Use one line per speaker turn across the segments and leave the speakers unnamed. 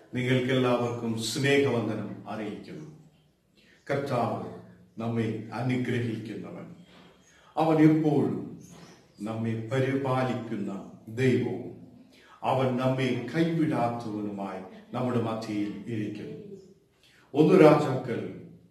നിങ്ങൾക്കെല്ലാവർക്കും സ്നേഹവന്ദനം അറിയിക്കുന്നു കർത്താവ് നമ്മെ അനുഗ്രഹിക്കുന്നവൻ അവൻ എപ്പോഴും നമ്മെ പരിപാലിക്കുന്ന ദൈവവും അവൻ നമ്മെ കൈവിടാത്തവനുമായി നമ്മുടെ മധ്യയിൽ ഇരിക്കുന്നു ഒന്ന് രാജാക്കൾ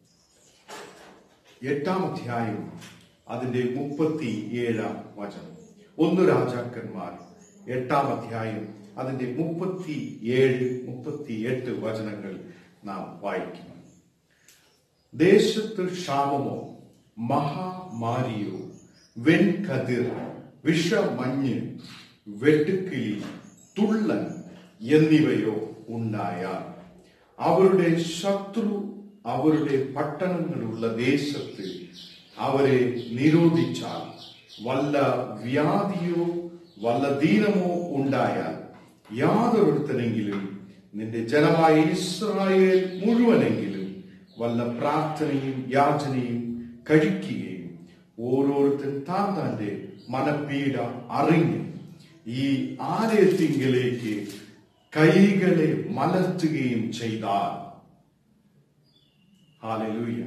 എട്ടാം അധ്യായം അതിന്റെ മുപ്പത്തി ഏഴാം വചനം ഒന്ന് രാജാക്കന്മാർ എട്ടാം അധ്യായം അതിന്റെ മുപ്പത്തി ഏഴ് മുപ്പത്തി എട്ട് വചനങ്ങൾ നാം വായിക്കുന്നു ദേശത്ത് ക്ഷാമമോ മഹാമാരിയോ വെൺകതിർ വിഷമഞ്ഞ് വെട്ടുക്കിളി തുള്ളൻ എന്നിവയോ ഉണ്ടായാൽ അവരുടെ ശത്രു അവരുടെ പട്ടണങ്ങളുള്ള ദേശത്ത് അവരെ നിരോധിച്ചാൽ വല്ല വ്യാധിയോ വല്ല ദീനമോ ഉണ്ടായാൽ യാതൊരുത്തനെങ്കിലും നിന്റെ ജനമായ ഇസ്രായേൽ മുഴുവനെങ്കിലും വല്ല പ്രാർത്ഥനയും യാചനയും കഴിക്കുകയും ഓരോരുത്തൻ താൻ തന്റെ മനപ്പീഡ അറിഞ്ഞ് ഈ ആലയത്തിങ്കിലേക്ക് കൈകളെ മലർത്തുകയും ചെയ്താൽ ഹാലലൂയ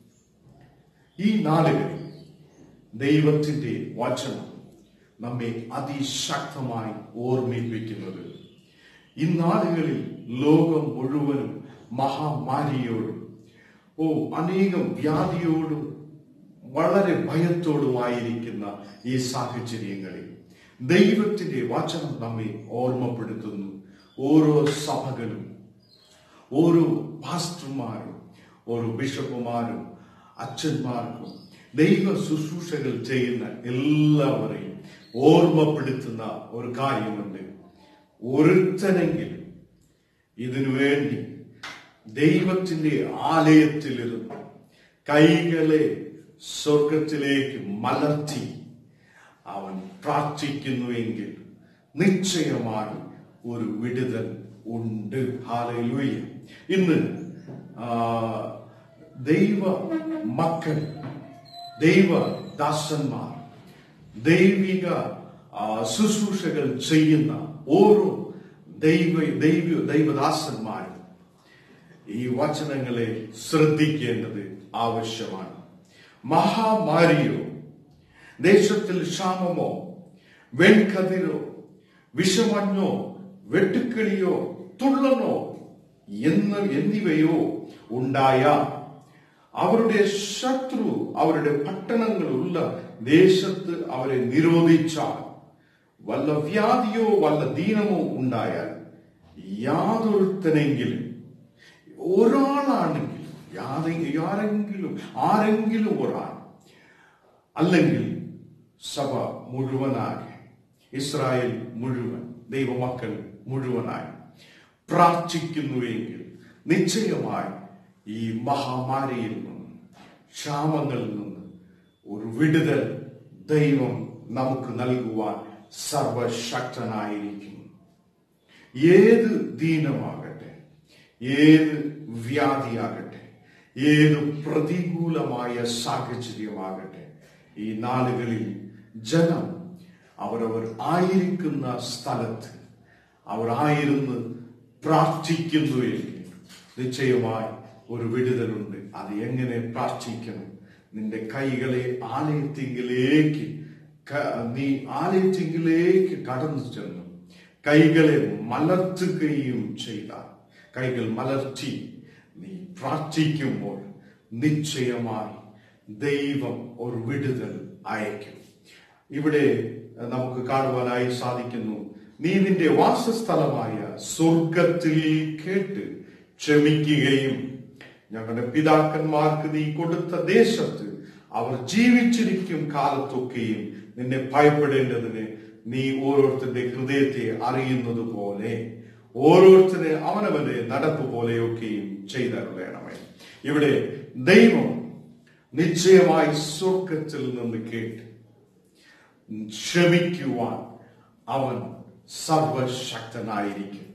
ഈ നാളുകളിൽ ദൈവത്തിന്റെ വചനം നമ്മെ അതിശക്തമായി ഓർമ്മിപ്പിക്കുന്നത് ഈ നാളുകളിൽ ലോകം മുഴുവനും മഹാമാരിയോടും ഓ അനേകം വ്യാധിയോടും വളരെ ഭയത്തോടുമായിരിക്കുന്ന ഈ സാഹചര്യങ്ങളിൽ ദൈവത്തിന്റെ വചനം നമ്മെ ഓർമ്മപ്പെടുത്തുന്നു ഓരോ സഭകളും ഓരോ പാസ്റ്റർമാരും ഓരോ ബിഷപ്പുമാരും അച്ഛന്മാർക്കും ദൈവ ശുശ്രൂഷകൾ ചെയ്യുന്ന എല്ലാവരെയും ഓർമ്മപ്പെടുത്തുന്ന ഒരു കാര്യമുണ്ട് ഒരുത്തനെങ്കിലും ഇതിനു വേണ്ടി ദൈവത്തിന്റെ ആലയത്തിലിരുന്ന് കൈകളെ സ്വർഗത്തിലേക്ക് മലർത്തി അവൻ പ്രാർത്ഥിക്കുന്നുവെങ്കിൽ നിശ്ചയമായി ഒരു വിടുതൽ ഉണ്ട് ഹാലലൂയ ഇന്ന് ആ, ദൈവ മക്കൾ ദൈവ ദാസന്മാർ ദൈവിക ആ, ശുശ്രൂഷകൾ ചെയ്യുന്ന ഓരോ ദൈവ ദൈവ ദൈവദാസന്മാരും ഈ വചനങ്ങളെ ശ്രദ്ധിക്കേണ്ടത് ആവശ്യമാണ് മഹാമാരിയോ ദേശത്തിൽ ക്ഷാമമോ വെൺകതിരോ വിഷമഞ്ഞോ വെട്ടുക്കിളിയോ തുള്ളനോ എന്ന് എന്നിവയോ ഉണ്ടായ അവരുടെ ശത്രു അവരുടെ പട്ടണങ്ങളുള്ള ദേശത്ത് അവരെ നിരോധിച്ചാൽ വല്ല വ്യാധിയോ വല്ല ദീനമോ ഉണ്ടായാൽ യാതൊരുത്തനെങ്കിലും ഒരാളാണെങ്കിലും യാതെ- ആരെങ്കിലും ആരെങ്കിലും ഒരാൾ അല്ലെങ്കിൽ സഭ മുഴുവനായി ഇസ്രായേൽ മുഴുവൻ ദൈവമക്കൾ മുഴുവനായി പ്രാർത്ഥിക്കുന്നുവെങ്കിൽ നിശ്ചയമായി ഈ മഹാമാരിയിൽ നിന്ന് ക്ഷാമങ്ങളിൽ നിന്ന് ഒരു വിടുതൽ ദൈവം നമുക്ക് നൽകുവാൻ സർവശക്തനായിരിക്കും ഏത് ദീനമാകട്ടെ ഏത് വ്യാധിയാകട്ടെ ഏത് പ്രതികൂലമായ സാഹചര്യമാകട്ടെ ഈ നാളുകളിൽ ജനം അവരവർ ആയിരിക്കുന്ന സ്ഥലത്ത് അവർ ആയിരുന്ന് പ്രാർത്ഥിക്കുന്നുവെങ്കിൽ നിശ്ചയമായി ഒരു വിടുതലുണ്ട് അത് എങ്ങനെ പ്രാർത്ഥിക്കണം നിന്റെ കൈകളെ ആലയത്തിങ്കിലേക്ക് ക- നീ ആലയത്തിങ്കിലേക്ക് കടന്നു ചെന്നു കൈകളെ മലർത്തുകയും ചെയ്താൽ കൈകൾ മലർത്തി നീ പ്രാർത്ഥിക്കുമ്പോൾ നിശ്ചയമായി ദൈവം ഒരു വിടുതൽ അയക്കും ഇവിടെ നമുക്ക് കാണുവാനായി സാധിക്കുന്നു നീ നിന്റെ വാസസ്ഥലമായ സ്വർഗത്തിൽ കേട്ട് ക്ഷമിക്കുകയും ഞങ്ങളുടെ പിതാക്കന്മാർക്ക് നീ കൊടുത്ത ദേശത്ത് അവർ ജീവിച്ചിരിക്കും കാലത്തൊക്കെയും നിന്നെ ഭയപ്പെടേണ്ടതിന് നീ ഓരോരുത്തരുടെ ഹൃദയത്തെ അറിയുന്നത് പോലെ ഓരോരുത്തരെ അവനവന്റെ നടപ്പ് പോലെയൊക്കെയും ചെയ്തരുളയണമേ ഇവിടെ ദൈവം നിശ്ചയമായി സ്വർഗത്തിൽ നിന്ന് കേട്ട് ക്ഷമിക്കുവാൻ അവൻ സർവശക്തനായിരിക്കും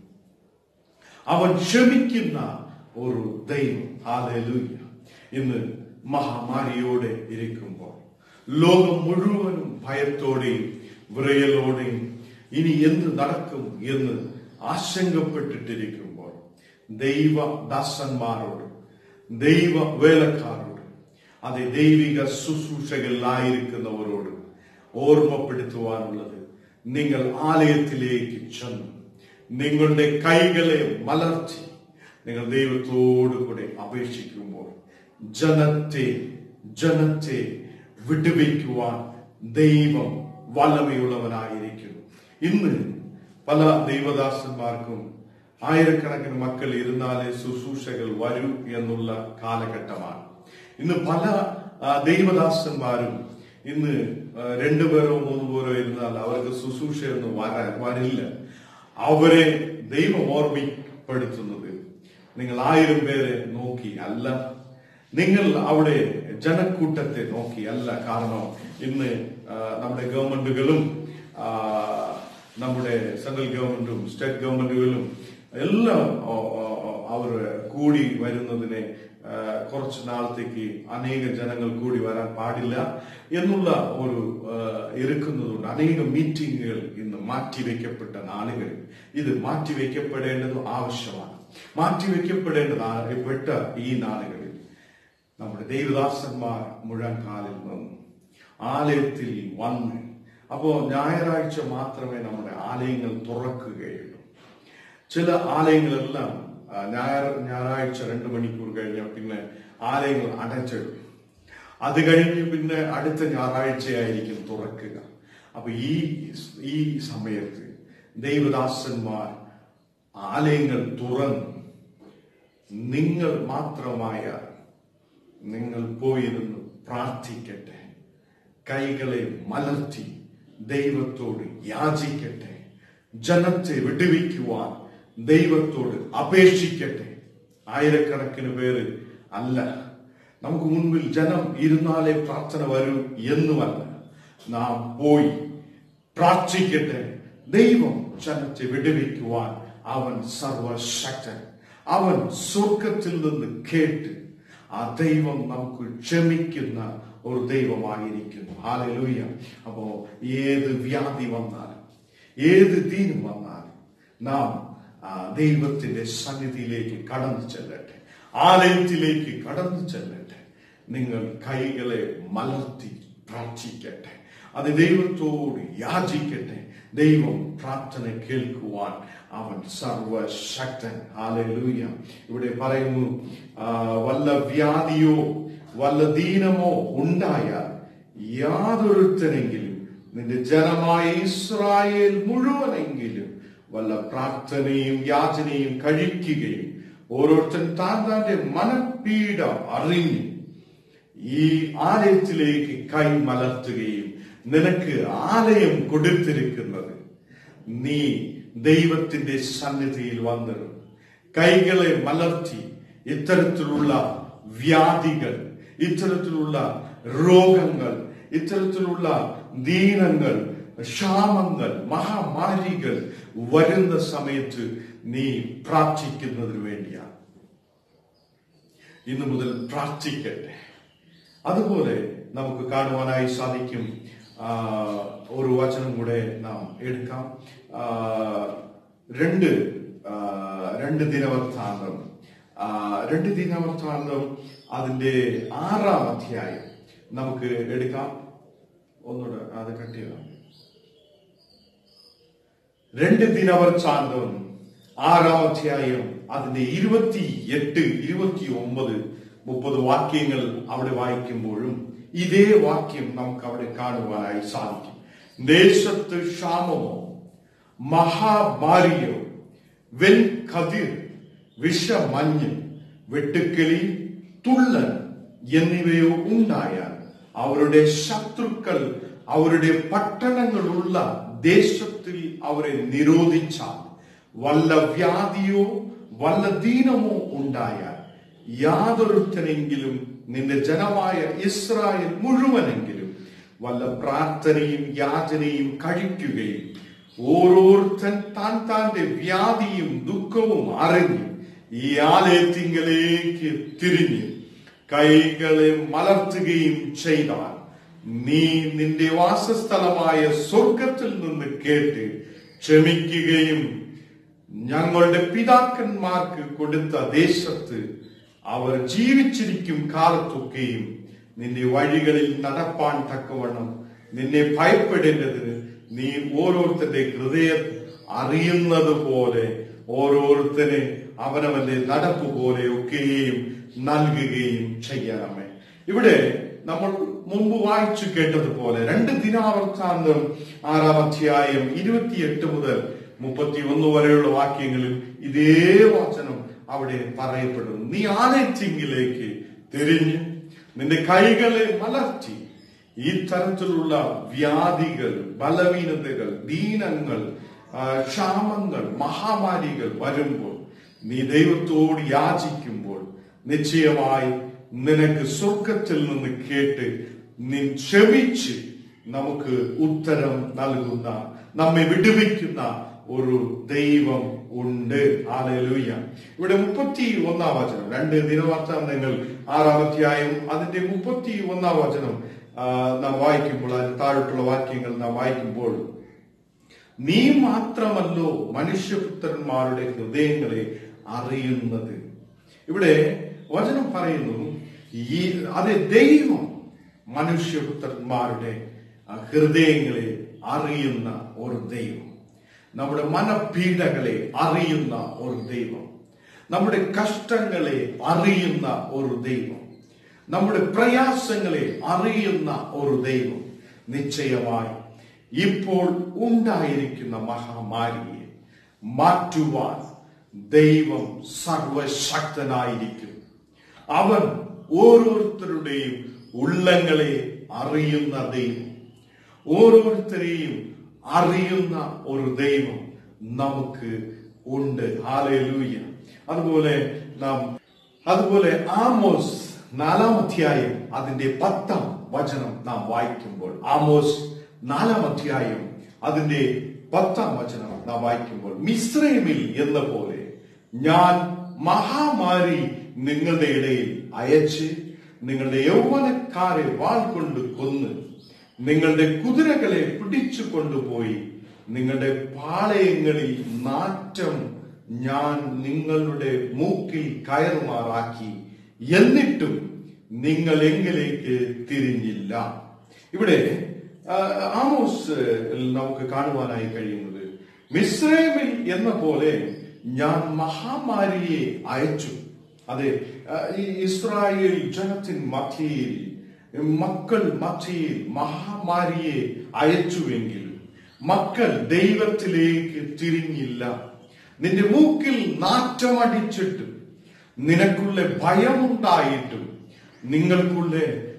അവൻ ക്ഷമിക്കുന്ന ഒരു ദൈവം ഹാലലൂയ ഇന്ന് മഹാമാരിയോടെ ഇരിക്കുമ്പോൾ ലോകം മുഴുവനും ഭയത്തോടെയും വിറയലോടെയും ഇനി എന്ത് നടക്കും എന്ന് ആശങ്കപ്പെട്ടിട്ടിരിക്കുമ്പോൾ ദൈവദാസന്മാരോട് ദൈവ വേലക്കാരോട് അതെ ദൈവിക ശുശ്രൂഷകളിലായിരിക്കുന്നവരോട് ഓർമ്മപ്പെടുത്തുവാനുള്ളത് നിങ്ങൾ ആലയത്തിലേക്ക് ചെന്നു നിങ്ങളുടെ കൈകളെ മലർത്തി നിങ്ങൾ ദൈവത്തോടു കൂടെ അപേക്ഷിക്കുമ്പോൾ ജനത്തെ ജനത്തെ വിടുവിക്കുവാൻ ദൈവം വല്ലമയുള്ളവനായിരിക്കുന്നു ഇന്ന് പല ദൈവദാസന്മാർക്കും ആയിരക്കണക്കിന് മക്കൾ ഇരുന്നാലേ ശുശ്രൂഷകൾ വരൂ എന്നുള്ള കാലഘട്ടമാണ് ഇന്ന് പല ആ, ദൈവദാസന്മാരും ഇന്ന് ആ, രണ്ടുപേരോ മൂന്ന് പേരോ ഇരുന്നാൽ അവർക്ക് ശുശ്രൂഷയൊന്നും വരാൻ വരില്ല അവരെ ദൈവം ഓർമ്മപ്പെടുത്തുന്നത് നിങ്ങൾ ആയിരം പേരെ നോക്കി അല്ല നിങ്ങൾ അവിടെ ജനക്കൂട്ടത്തെ നോക്കി അല്ല കാരണം ഇന്ന് ആ, നമ്മുടെ ഗവൺമെന്റുകളും ആ, നമ്മുടെ സെൻട്രൽ ഗവൺമെന്റും സ്റ്റേറ്റ് ഗവൺമെന്റുകളും എല്ലാം ഓ, ഓ, ഓ, അവർ കൂടി വരുന്നതിനെ ആ, കുറച്ച് നാളത്തേക്ക് അനേക ജനങ്ങൾ കൂടി വരാൻ പാടില്ല എന്നുള്ള ഒരു ആ, ഇരിക്കുന്നതുകൊണ്ട് അനേക മീറ്റിങ്ങുകൾ ഇന്ന് മാറ്റിവെക്കപ്പെട്ട നാളുകളിൽ ഇത് മാറ്റിവെക്കപ്പെടേണ്ടത് ആവശ്യമാണ് മാറ്റിവെക്കപ്പെടേണ്ടപ്പെട്ട ഈ നാളുകളിൽ നമ്മുടെ ദൈവദാസന്മാർ മുഴങ്കാലിൽ നിന്ന് ആലയത്തിൽ വന്ന് അപ്പോ ഞായറാഴ്ച മാത്രമേ നമ്മുടെ ആലയങ്ങൾ തുറക്കുകയുള്ളൂ ചില ആലയങ്ങളെല്ലാം ആ, ഞായർ ഞായറാഴ്ച രണ്ട് മണിക്കൂർ കഴിഞ്ഞ പിന്നെ ആലയങ്ങൾ അടച്ചിടും അത് കഴിഞ്ഞ് പിന്നെ അടുത്ത ഞായറാഴ്ചയായിരിക്കും തുറക്കുക അപ്പൊ ഈ ഈ സമയത്ത് ദൈവദാസന്മാർ ആലയങ്ങൾ തുറന്ന് നിങ്ങൾ മാത്രമായ നിങ്ങൾ പോയിരുന്ന് പ്രാർത്ഥിക്കട്ടെ കൈകളെ മലർത്തി ദൈവത്തോട് യാചിക്കട്ടെ ജനത്തെ വിടുവിക്കുവാൻ ദൈവത്തോട് അപേക്ഷിക്കട്ടെ ആയിരക്കണക്കിന് പേര് അല്ല നമുക്ക് മുൻപിൽ ജനം ഇരുന്നാലേ പ്രാർത്ഥന വരൂ എന്നുമല്ല നാം പോയി പ്രാർത്ഥിക്കട്ടെ ദൈവം ജനത്തെ വിടുവിക്കുവാൻ അവൻ സർവശക്തൻ അവൻ സ്വർഗത്തിൽ നിന്ന് കേട്ട് ആ ദൈവം നമുക്ക് ക്ഷമിക്കുന്ന ഒരു ദൈവമായിരിക്കുന്നു ഹാലലൂയ അപ്പോ ഏത് വ്യാധി വന്നാലും ഏത് ദീനം വന്നാലും നാം ആ ദൈവത്തിന്റെ സന്നിധിയിലേക്ക് കടന്നു ചെല്ലട്ടെ ആലയത്തിലേക്ക് കടന്നു ചെല്ലട്ടെ നിങ്ങൾ കൈകളെ മലർത്തി പ്രാർത്ഥിക്കട്ടെ അത് ദൈവത്തോട് യാചിക്കട്ടെ ദൈവം പ്രാർത്ഥന കേൾക്കുവാൻ അവൻ സർവശക്തൻ ഹാലലൂയ ഇവിടെ പറയുന്നു ആ, വല്ല വ്യാധിയോ വല്ല ദീനമോ ഉണ്ടായാൽ യാതൊരുത്തനെങ്കിലും നിന്റെ ജനമായ ഇസ്രായേൽ മുഴുവനെങ്കിലും വല്ല പ്രാർത്ഥനയും യാചനയും കഴിക്കുകയും ഓരോരുത്തൻ താൻ താന്റെ മനപ്പീഡ അറിഞ്ഞ് ഈ ആലയത്തിലേക്ക് കൈ മലർത്തുകയും നിനക്ക് ആലയം കൊടുത്തിരിക്കുന്നത് നീ ദൈവത്തിന്റെ സന്നിധിയിൽ വന്നിടും കൈകളെ മലർത്തി ഇത്തരത്തിലുള്ള വ്യാധികൾ ഇത്തരത്തിലുള്ള രോഗങ്ങൾ ഇത്തരത്തിലുള്ള ദീനങ്ങൾ ക്ഷാമങ്ങൾ മഹാമാരികൾ വരുന്ന സമയത്ത് നീ പ്രാർത്ഥിക്കുന്നതിന് വേണ്ടിയാണ് ഇന്നു മുതൽ പ്രാർത്ഥിക്കട്ടെ അതുപോലെ നമുക്ക് കാണുവാനായി സാധിക്കും ആ, ഒരു വചനം കൂടെ നാം എടുക്കാം ആ, രണ്ട് ആ, രണ്ട് ദിനവൃത്താന്തം ആ, രണ്ട് ദിനവൃത്താന്തം അതിന്റെ ആറാം അധ്യായം നമുക്ക് എടുക്കാം ഒന്നുകൂടെ അത് കട്ട് ചെയ്താൽ രണ്ട് ദിനവൃത്താന്തം ആറാം അധ്യായം അതിന്റെ ഇരുപത്തി എട്ട് ഇരുപത്തി ഒമ്പത് മുപ്പത് വാക്യങ്ങൾ അവിടെ വായിക്കുമ്പോഴും ഇതേ വാക്യം നമുക്ക് അവിടെ കാണുവാനായി സാധിക്കും ദേശത്ത് ക്ഷാമമോ മഹാമാരിയോ വെൺകതിർ വിഷമഞ്ഞ് വെട്ടുക്കിളി തുള്ളൻ എന്നിവയോ ഉണ്ടായാൽ അവരുടെ ശത്രുക്കൾ അവരുടെ പട്ടണങ്ങളുള്ള ദേശത്തിൽ അവരെ നിരോധിച്ചാൽ വല്ല വ്യാധിയോ വല്ല ദീനമോ ഉണ്ടായാൽ യാതൊരുത്തനെങ്കിലും നിന്റെ ജനമായ ഇസ്രായേൽ മുഴുവനെങ്കിലും വല്ല പ്രാർത്ഥനയും യാചനയും കഴിക്കുകയും ഓരോരുത്തൻ താൻ താന്റെ വ്യാധിയും ദുഃഖവും അറിഞ്ഞ് ഈ ആലയത്തിങ്കലേക്ക് തിരിഞ്ഞ് കൈകളെ മലർത്തുകയും ചെയ്താൽ നീ നിന്റെ വാസസ്ഥലമായ സ്വർഗത്തിൽ നിന്ന് കേട്ട് ക്ഷമിക്കുകയും ഞങ്ങളുടെ പിതാക്കന്മാർക്ക് കൊടുത്ത ദേശത്ത് അവർ ജീവിച്ചിരിക്കും കാലത്തൊക്കെയും നിന്റെ വഴികളിൽ നടപ്പാൻ തക്കവണ്ണം നിന്നെ ഭയപ്പെടേണ്ടതിന് നീ ഓരോരുത്തരുടെ ഹൃദയം അറിയുന്നത് പോലെ ഓരോരുത്തരെ അവനവന്റെ നടപ്പ് പോലെ ഒക്കെയും നൽകുകയും ചെയ്യണമേ ഇവിടെ നമ്മൾ മുമ്പ് വായിച്ചു കേട്ടതുപോലെ രണ്ട് ദിനാവർത്താന്തം ആറാം അധ്യായം ഇരുപത്തിയെട്ട് മുതൽ മുപ്പത്തി ഒന്ന് വരെയുള്ള വാക്യങ്ങളിൽ ഇതേ വചനം അവിടെ പറയപ്പെടുന്നു നീ ആലയത്തിങ്കിലേക്ക് തിരിഞ്ഞ് നിന്റെ കൈകളെ മലർത്തി ഈ തരത്തിലുള്ള വ്യാധികൾ ബലഹീനതകൾ ദീനങ്ങൾ ആ, ക്ഷാമങ്ങൾ മഹാമാരികൾ വരുമ്പോൾ നീ ദൈവത്തോട് യാചിക്കുമ്പോൾ നിശ്ചയമായി നിനക്ക് സ്വർഗത്തിൽ നിന്ന് കേട്ട് നീ ക്ഷമിച്ച് നമുക്ക് ഉത്തരം നൽകുന്ന നമ്മെ വിടുവിക്കുന്ന ഒരു ദൈവം ഉണ്ട് ആലലൂയ ഇവിടെ മുപ്പത്തി ഒന്നാം വചനം രണ്ട് ദിനവാർത്താന്തങ്ങൾ ആറാം അധ്യായം അതിന്റെ മുപ്പത്തി ഒന്നാം വചനം ആ, നാം വായിക്കുമ്പോൾ അതിന് താഴോട്ടുള്ള വാക്യങ്ങൾ നാം വായിക്കുമ്പോൾ നീ മാത്രമല്ലോ മനുഷ്യപുത്രന്മാരുടെ ഹൃദയങ്ങളെ അറിയുന്നത് ഇവിടെ വചനം പറയുന്നു ഈ അതെ ദൈവം മനുഷ്യപുത്രന്മാരുടെ ആ, ഹൃദയങ്ങളെ അറിയുന്ന ഒരു ദൈവം നമ്മുടെ മനപീഡകളെ അറിയുന്ന ഒരു ദൈവം നമ്മുടെ കഷ്ടങ്ങളെ അറിയുന്ന ഒരു ദൈവം നമ്മുടെ പ്രയാസങ്ങളെ അറിയുന്ന ഒരു ദൈവം നിശ്ചയമായി ഇപ്പോൾ ഉണ്ടായിരിക്കുന്ന മഹാമാരിയെ മാറ്റുവാൻ ദൈവം സർവശക്തനായിരിക്കും അവൻ ഓരോരുത്തരുടെയും ഉള്ളങ്ങളെ അറിയുന്ന ദൈവം ഓരോരുത്തരെയും അറിയുന്ന ഒരു ദൈവം നമുക്ക് ഉണ്ട് ഹാലൂയ അതുപോലെ നാം അതുപോലെ ആമോസ് നാലാം അധ്യായം അതിന്റെ പത്താം വചനം നാം വായിക്കുമ്പോൾ ആമോസ് നാലാം അധ്യായം അതിന്റെ പത്താം വചനം നാം വായിക്കുമ്പോൾ മിശ്രമിൽ എന്ന പോലെ ഞാൻ മഹാമാരി നിങ്ങളുടെ ഇടയിൽ അയച്ച് നിങ്ങളുടെ യൗവനക്കാരെ വാൾ കൊണ്ട് കൊന്ന് നിങ്ങളുടെ കുതിരകളെ പിടിച്ചു കൊണ്ടുപോയി നിങ്ങളുടെ പാളയങ്ങളിൽ നാറ്റം ഞാൻ നിങ്ങളുടെ മൂക്കിൽ കയറുമാറാക്കി എന്നിട്ടും നിങ്ങൾ എങ്കിലേക്ക് തിരിഞ്ഞില്ല ഇവിടെ ആ, ആമോസ് നമുക്ക് കാണുവാനായി കഴിയുന്നത് മിസ്രൈമിൽ എന്ന പോലെ ഞാൻ മഹാമാരിയെ അയച്ചു അതെ ആ, ഈ ഇസ്രായേൽ ജനത്തിൻ മധ്യയിൽ മക്കൾ മധ്യയിൽ മഹാമാരിയെ അയച്ചുവെങ്കിൽ മക്കൾ ദൈവത്തിലേക്ക് തിരിഞ്ഞില്ല നിന്റെ മൂക്കിൽ നാറ്റമടിച്ചിട്ടും നിനക്കുള്ള ഭയമുണ്ടായിട്ടും നിങ്ങൾക്കുള്ള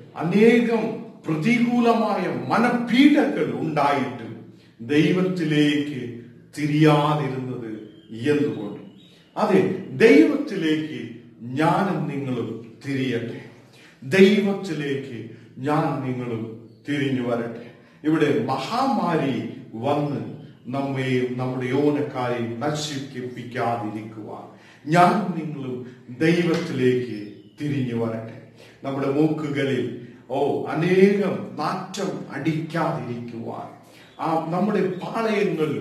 അനേകം പ്രതികൂലമായ മനപീഡകൾ ഉണ്ടായിട്ടും ദൈവത്തിലേക്ക് തിരിയാതിരുന്നത് എന്തുകൊണ്ട് അതെ ദൈവത്തിലേക്ക് ഞാനും നിങ്ങളും തിരിയട്ടെ ദൈവത്തിലേക്ക് ഞാൻ നിങ്ങളും തിരിഞ്ഞു വരട്ടെ ഇവിടെ മഹാമാരി വന്ന് നമ്മെയും നമ്മുടെ യോനക്കാരെയും നശിപ്പിക്കാതിരിക്കുവാൻ ഞാൻ നിങ്ങളും ദൈവത്തിലേക്ക് തിരിഞ്ഞു വരട്ടെ നമ്മുടെ മൂക്കുകളിൽ ഓ അനേകം നാറ്റം അടിക്കാതിരിക്കുവാൻ ആ നമ്മുടെ പാളയങ്ങൾ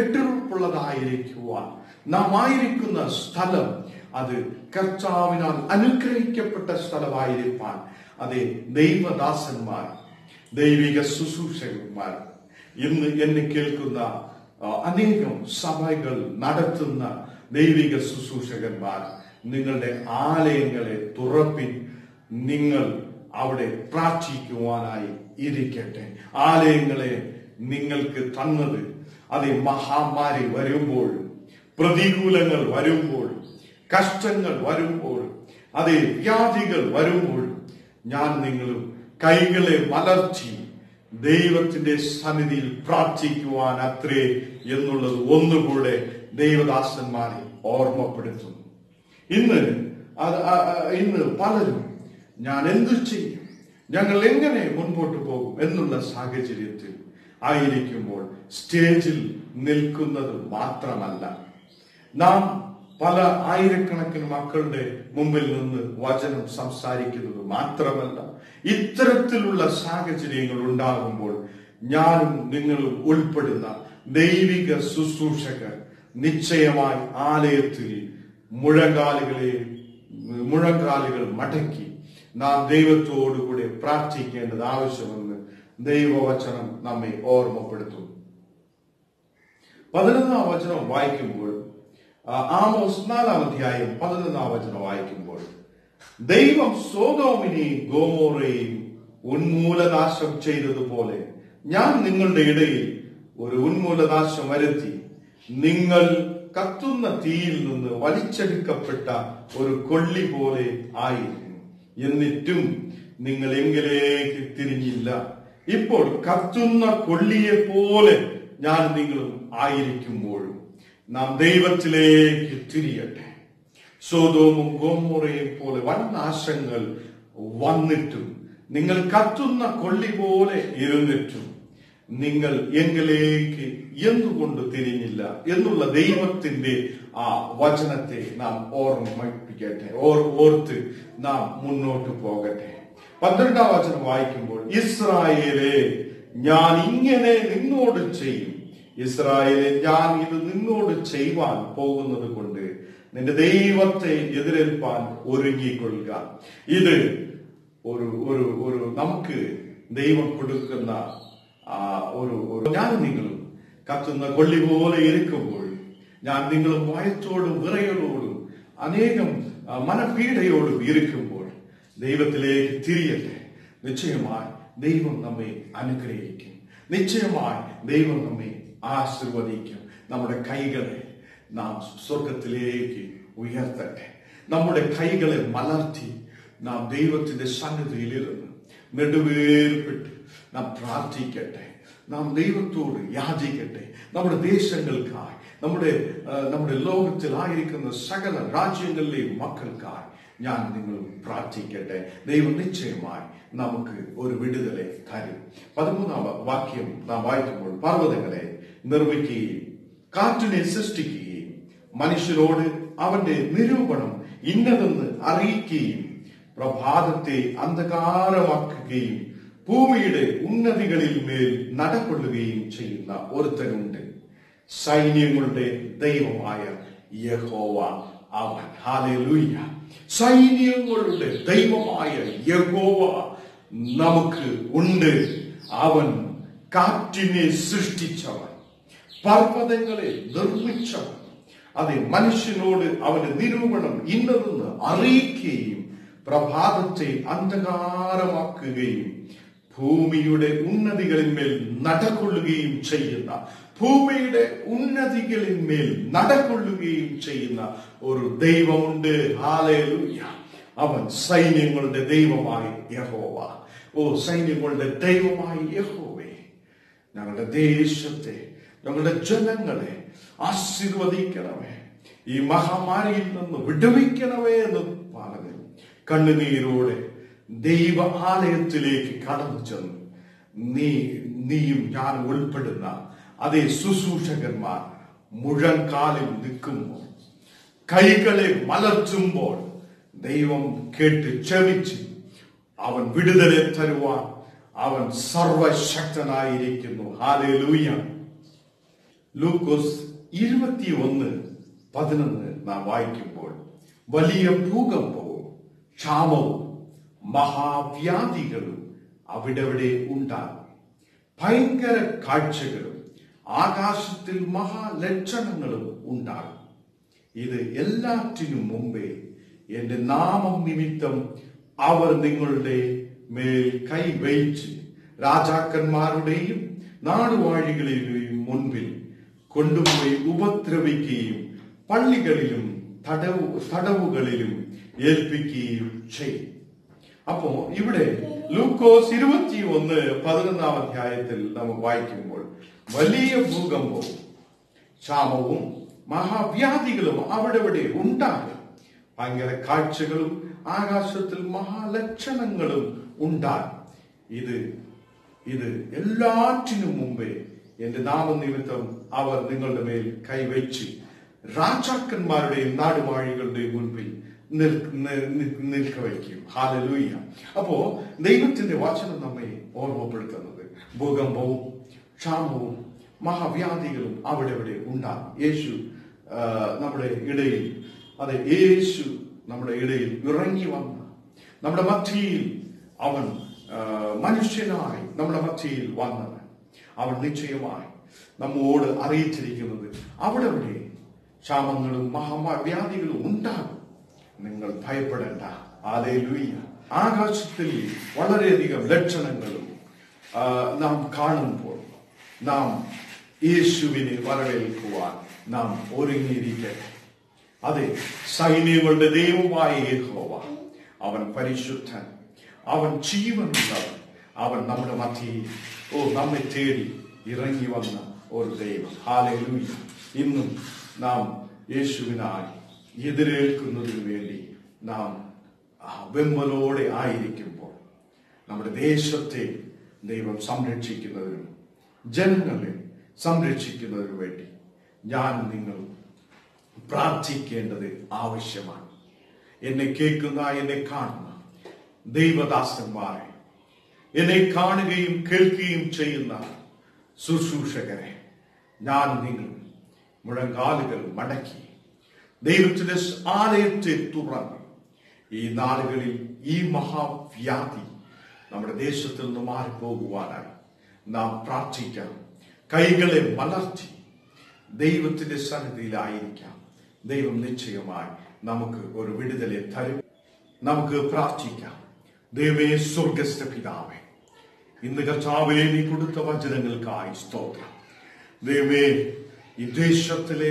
കെട്ടുറപ്പുള്ളതായിരിക്കുവാൻ നാം ആയിരിക്കുന്ന സ്ഥലം അത് കർത്താവിനാൽ അനുഗ്രഹിക്കപ്പെട്ട സ്ഥലമായിരിക്കാൻ അതെ ദൈവദാസന്മാർ ദൈവിക ശുശ്രൂഷകന്മാർ ഇന്ന് എന്നെ കേൾക്കുന്ന ആ, അനേകം സഭകൾ നടത്തുന്ന ദൈവിക ശുശ്രൂഷകന്മാർ നിങ്ങളുടെ ആലയങ്ങളെ തുറപ്പിൻ നിങ്ങൾ അവിടെ പ്രാർത്ഥിക്കുവാനായി ഇരിക്കട്ടെ ആലയങ്ങളെ നിങ്ങൾക്ക് തന്നത് അത് മഹാമാരി വരുമ്പോൾ പ്രതികൂലങ്ങൾ വരുമ്പോൾ കഷ്ടങ്ങൾ വരുമ്പോൾ അതെ വ്യാധികൾ വരുമ്പോൾ ഞാൻ നിങ്ങളും കൈകളെ മലർത്തി ദൈവത്തിന്റെ സന്നിധിയിൽ പ്രാർത്ഥിക്കുവാൻ അത്രേ എന്നുള്ളത് ഒന്നുകൂടെ ദൈവദാസന്മാരെ ഓർമ്മപ്പെടുത്തുന്നു ഇന്ന് അത് ആ- ആ- ഇന്ന് പലരും ഞാൻ എന്തു ചെയ്യും ഞങ്ങൾ എങ്ങനെ മുൻപോട്ട് പോകും എന്നുള്ള സാഹചര്യത്തിൽ ആയിരിക്കുമ്പോൾ സ്റ്റേജിൽ നിൽക്കുന്നത് മാത്രമല്ല നാം പല ആയിരക്കണക്കിന് മക്കളുടെ മുമ്പിൽ നിന്ന് വചനം സംസാരിക്കുന്നത് മാത്രമല്ല ഇത്തരത്തിലുള്ള സാഹചര്യങ്ങൾ ഉണ്ടാകുമ്പോൾ ഞാനും നിങ്ങളും ഉൾപ്പെടുന്ന ദൈവിക ശുശ്രൂഷകർ നിശ്ചയമായി ആലയത്തിൽ മുഴങ്കാലുകളെ മുഴങ്കാലുകൾ മടക്കി നാം ദൈവത്തോടുകൂടെ പ്രാർത്ഥിക്കേണ്ടത് ആവശ്യമെന്ന് ദൈവവചനം നമ്മെ ഓർമ്മപ്പെടുത്തുന്നു പതിനൊന്നാം വചനം വായിക്കുമ്പോൾ ആ, ആമോസ് നാലാം അധ്യായം പതിനൊന്നാം വചനം വായിക്കുമ്പോൾ ദൈവം സോതോമിനെയും ഗോമോറയെയും ഉന്മൂലനാശം ചെയ്തതുപോലെ ഞാൻ നിങ്ങളുടെ ഇടയിൽ ഒരു ഉന്മൂലനാശം വരുത്തി നിങ്ങൾ കത്തുന്ന തീയിൽ നിന്ന് വലിച്ചെടുക്കപ്പെട്ട ഒരു കൊള്ളി പോലെ ആയിരുന്നു എന്നിട്ടും നിങ്ങൾ എങ്കിലേക്ക് തിരിഞ്ഞില്ല ഇപ്പോൾ കത്തുന്ന കൊള്ളിയെ പോലെ ഞാൻ നിങ്ങളും ആയിരിക്കുമ്പോഴും നാം ദൈവത്തിലേക്ക് തിരിയട്ടെ സോതോമും ഗോമോറയും പോലെ വൻ നാശങ്ങൾ വന്നിട്ടും നിങ്ങൾ കത്തുന്ന കൊള്ളി പോലെ ഇരുന്നിട്ടും നിങ്ങൾ എങ്കിലേക്ക് എന്തുകൊണ്ട് തിരിഞ്ഞില്ല എന്നുള്ള ദൈവത്തിന്റെ ആ വചനത്തെ നാം ഓർമ്മിപ്പിക്കട്ടെ ഓർ ഓർത്ത് നാം മുന്നോട്ട് പോകട്ടെ പന്ത്രണ്ടാം വചനം വായിക്കുമ്പോൾ ഇസ്രായേലെ ഞാൻ ഇങ്ങനെ നിന്നോട് ചെയ്യും ഇസ്രായേലെ ഞാൻ ഇത് നിന്നോട് ചെയ്യുവാൻ പോകുന്നത് കൊണ്ട് നിന്റെ ദൈവത്തെ എതിരേൽപ്പാൻ ഒരുങ്ങിക്കൊള്ളുക ഇത് ഒരു ഒരു ഒരു നമുക്ക് ദൈവം കൊടുക്കുന്ന ആ ഒരു ഒരു ഞാൻ നിങ്ങളും കത്തുന്ന കൊള്ളി പോലെ ഇരിക്കുമ്പോൾ ഞാൻ നിങ്ങളും ഭയത്തോടും വിറയലോടും അനേകം ആ, മനപീഡയോടും ഇരിക്കുമ്പോൾ ദൈവത്തിലേക്ക് തിരിയട്ടെ നിശ്ചയമായി ദൈവം നമ്മെ അനുഗ്രഹിക്കും നിശ്ചയമായി ദൈവം നമ്മെ ആശീർവദിക്കും നമ്മുടെ കൈകളെ നാം സ്വർഗത്തിലേക്ക് ഉയർത്തട്ടെ നമ്മുടെ കൈകളെ മലർത്തി നാം ദൈവത്തിന്റെ സന്നിധിയിലിരുന്ന് നെടുവേർപ്പെട്ട് നാം പ്രാർത്ഥിക്കട്ടെ നാം ദൈവത്തോട് യാചിക്കട്ടെ നമ്മുടെ ദേശങ്ങൾക്കായി നമ്മുടെ ആ, നമ്മുടെ ലോകത്തിലായിരിക്കുന്ന സകല രാജ്യങ്ങളിലെയും മക്കൾക്കായി ഞാൻ നിങ്ങൾ പ്രാർത്ഥിക്കട്ടെ ദൈവം നിശ്ചയമായി നമുക്ക് ഒരു വിടുതലെ തരും പതിമൂന്നാം വാക്യം നാം വായിക്കുമ്പോൾ പർവ്വതങ്ങളെ നിർമ്മിക്കുകയും കാറ്റിനെ സൃഷ്ടിക്കുകയും മനുഷ്യരോട് അവന്റെ നിരൂപണം ഇന്നതെന്ന് അറിയിക്കുകയും പ്രഭാതത്തെ അന്ധകാരമാക്കുകയും ഭൂമിയുടെ ഉന്നതികളിൽ മേൽ നടക്കൊള്ളുകയും ചെയ്യുന്ന ഒരുത്തനുണ്ട് സൈന്യങ്ങളുടെ ദൈവമായ യഹോവ അവൻ ഹാലൂയ്യ സൈന്യങ്ങളുടെ ദൈവമായ യഹോവ നമുക്ക് ഉണ്ട് അവൻ കാറ്റിനെ സൃഷ്ടിച്ചവൻ പർവ്വതങ്ങളെ നിർമ്മിച്ചവൻ അതെ മനുഷ്യനോട് അവന്റെ നിരൂപണം ഇന്നതെന്ന് അറിയിക്കുകയും പ്രഭാതത്തെ അന്ധകാരമാക്കുകയും ഭൂമിയുടെ ഉന്നതികളിന്മേൽ നടക്കൊള്ളുകയും ചെയ്യുന്ന ഭൂമിയുടെ ഉന്നതികളിന്മേൽ നടക്കൊള്ളുകയും ചെയ്യുന്ന ഒരു ദൈവമുണ്ട് ഹാലൂയ അവൻ സൈന്യങ്ങളുടെ ദൈവമായി യഹോവ ഓ സൈന്യങ്ങളുടെ ദൈവമായി യഹോവേ ഞങ്ങളുടെ ദേശത്തെ ഞങ്ങളുടെ ജനങ്ങളെ ആശീർവദിക്കണമേ ഈ മഹാമാരിയിൽ നിന്ന് വിടുവിക്കണമേ എന്ന് പറഞ്ഞു കണ്ണുനീരോടെ ദൈവ ആലയത്തിലേക്ക് കടന്നു ചെന്നു നീ നീയും ഞാൻ ഉൾപ്പെടുന്ന അതേ ശുശ്രൂഷകന്മാർ മുഴങ്കാലിൽ നിൽക്കുമ്പോൾ കൈകളെ മലർത്തുമ്പോൾ ദൈവം കേട്ട് ക്ഷമിച്ച് അവൻ വിടുതലെ തരുവാൻ അവൻ സർവശക്തനായിരിക്കുന്നു ഹാലൂയ ലൂക്കോസ് ഇരുപത്തിയൊന്ന് പതിനൊന്ന് നാം വായിക്കുമ്പോൾ വലിയ ഭൂകമ്പവും ക്ഷാമവും മഹാവ്യാധികളും അവിടെവിടെ ഉണ്ടാകും ഭയങ്കര കാഴ്ചകളും ആകാശത്തിൽ മഹാലക്ഷണങ്ങളും ഉണ്ടാകും ഇത് എല്ലാറ്റിനും മുമ്പേ എന്റെ നാമം നിമിത്തം അവർ നിങ്ങളുടെ മേൽ കൈവയിച്ച് രാജാക്കന്മാരുടെയും നാടുവാഴികളുടെയും മുൻപിൽ കൊണ്ടുപോയി ഉപദ്രവിക്കുകയും പള്ളികളിലും തടവ് തടവുകളിലും ഏൽപ്പിക്കുകയും ചെയ്യും അപ്പോ ഇവിടെ ലൂക്കോസ് ഇരുപത്തി ഒന്ന് പതിനൊന്നാം അധ്യായത്തിൽ നമ്മൾ വായിക്കുമ്പോൾ വലിയ ഭൂകമ്പവും ക്ഷാമവും മഹാവ്യാധികളും അവിടെ ഇവിടെ ഉണ്ടാകും ഭയങ്കര കാഴ്ചകളും ആകാശത്തിൽ മഹാലക്ഷണങ്ങളും ഉണ്ടാകും ഇത് ഇത് എല്ലാറ്റിനും മുമ്പേ എന്റെ നാമനിമിത്തം അവർ നിങ്ങളുടെ മേൽ കൈവച്ച് രാജാക്കന്മാരുടെയും നാടുവാഴികളുടെയും മുൻപിൽ നിൽ- നി- നി- നിൽക്ക വയ്ക്കും ഹാലലൂയ അപ്പോ ദൈവത്തിന്റെ വചനം നമ്മെ ഓർമ്മപ്പെടുത്തുന്നത് ഭൂകമ്പവും ക്ഷാമവും മഹാവ്യാധികളും അവിടെ ഇവിടെ ഉണ്ടാകും യേശു ആ, നമ്മുടെ ഇടയിൽ അത് യേശു നമ്മുടെ ഇടയിൽ ഇറങ്ങി വന്ന നമ്മുടെ മധ്യയിൽ അവൻ ആ, മനുഷ്യനായി നമ്മുടെ മധ്യയിൽ വന്നവൻ അവൻ നിശ്ചയമായി നമ്മോട് അറിയിച്ചിരിക്കുന്നത് അവിടെ അവിടെ ക്ഷാമങ്ങളും മഹാവ്യാധികളും ഉണ്ടാകും നിങ്ങൾ ഭയപ്പെടേണ്ട ആലേ ലൂയ്യ ആകാശത്തിൽ വളരെയധികം ലക്ഷണങ്ങളും ആ, നാം കാണുമ്പോൾ നാം യേശുവിനെ വരവേൽക്കുവാൻ നാം ഒരുങ്ങിയിരിക്കട്ടെ അതെ സൈന്യങ്ങളുടെ ദൈവമായ യഹോവ അവൻ പരിശുദ്ധൻ അവൻ ജീവനുള്ളവൻ അവൻ നമ്മുടെ മധ്യയിൽ ഓ നമ്മെ തേടി ഇറങ്ങി വന്ന ഒരു ദൈവം ഹാലൂയ്യ ഇന്നും നാം യേശുവിനായി എതിരേൽക്കുന്നതിന് വേണ്ടി നാം ആ വെമ്പലോടെ ആയിരിക്കുമ്പോൾ നമ്മുടെ ദേശത്തെ ദൈവം സംരക്ഷിക്കുന്നതിനും ജനങ്ങളെ സംരക്ഷിക്കുന്നതിനു വേണ്ടി ഞാൻ നിങ്ങൾ പ്രാർത്ഥിക്കേണ്ടത് ആവശ്യമാണ് എന്നെ കേൾക്കുന്ന എന്നെ കാണുന്ന ദൈവദാസന്മാരെ എന്നെ കാണുകയും കേൾക്കുകയും ചെയ്യുന്ന ശുശ്രൂഷകരെ ഞാൻ നിങ്ങൾ മുഴങ്കാലുകൾ മടക്കി ദൈവത്തിന്റെ ആലയത്തെ തുറന്ന് ഈ നാളുകളിൽ ഈ മഹാവ്യാധി നമ്മുടെ ദേശത്തിൽ നിന്ന് മാറിപ്പോകുവാനായി നാം പ്രാർത്ഥിക്കാം കൈകളെ മലർത്തി ദൈവത്തിന്റെ സന്നിധിയിലായിരിക്കാം ദൈവം നിശ്ചയമായി നമുക്ക് ഒരു വിടുതലെ തരും നമുക്ക് പ്രാർത്ഥിക്കാം ദൈവമേ സ്വർഗസ്ഥ പിതാവേ ഇന്ന് കർത്താവേ നീ കൊടുത്ത വചനങ്ങൾക്കായി സ്തോത്രം ദൈവമേ ഈ ദേശത്തിലെ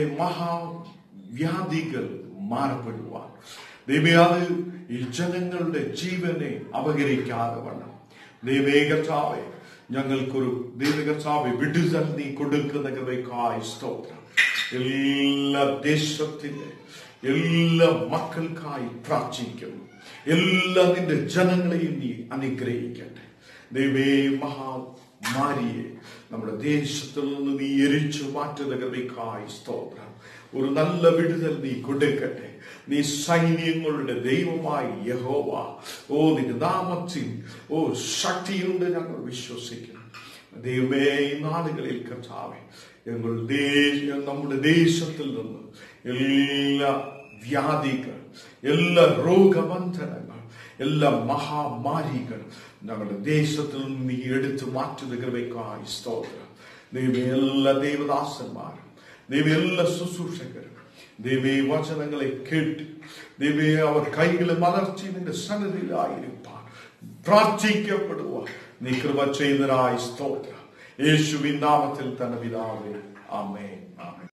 മഹാവ്യാധികൾ മാറപ്പെടുവാൻ ദൈവമേ അത് ഈ ജനങ്ങളുടെ ജീവനെ അപകരിക്കാതെ വണ്ണം ദൈവമേ കർത്താവേ ഞങ്ങൾക്കൊരു ദൈവ കർത്താവെ വിടുതൽ നീ കൊടുക്കുന്ന കൃപയ്ക്കായി സ്തോത്രം എല്ലാ ദേശത്തിന്റെ എല്ലാ മക്കൾക്കായി പ്രാർത്ഥിക്കുന്നു എല്ലാ നിന്റെ ജനങ്ങളെയും നീ അനുഗ്രഹിക്കട്ടെ ദൈവേ മഹാമാരിയെ നമ്മുടെ ദേശത്തിൽ നിന്ന് നീ എരിച്ചു മാറ്റുന്ന കൃപയ്ക്കായി സ്തോത്രം ഒരു നല്ല വിടുതൽ നീ കൊടുക്കട്ടെ നീ സൈന്യങ്ങളുടെ ദൈവമായി യഹോവ ഓ നിന്റെ നാമത്തിൽ ഓ ശക്തിയുണ്ട് ഞങ്ങൾ വിശ്വസിക്കുന്നു ദൈവമേ ഈ നാളുകളിൽ കർത്താവെ ഞങ്ങൾ ദേശ- നമ്മുടെ ദേശത്തിൽ നിന്ന് എല്ലാ വ്യാധികൾ എല്ലാ രോഗബന്ധനങ്ങൾ എല്ലാ മഹാമാരികൾ ഞങ്ങളുടെ ദേശത്തിൽ നിന്ന് നീ എടുത്തു മാറ്റുന്ന കൃപയ്ക്കായി സ്തോത്രം ദൈവമേ എല്ലാ ദൈവദാസന്മാരും ദൈവം എല്ലാ ശുശ്രൂഷകരും ദൈവേ വചനങ്ങളെ കേട്ട് ദൈവേ അവർ കൈകളെ മലർത്തി നിന്റെ സന്നദ്ധിയിലായിരിക്കാൻ പ്രാർത്ഥിക്കപ്പെടുവാൻ നീ കൃപ ചെയ്തനായി സ്തോത്രം യേശുവിൻ നാമത്തിൽ തന്നെ പിതാവേ ആമേൻ ആമേൻ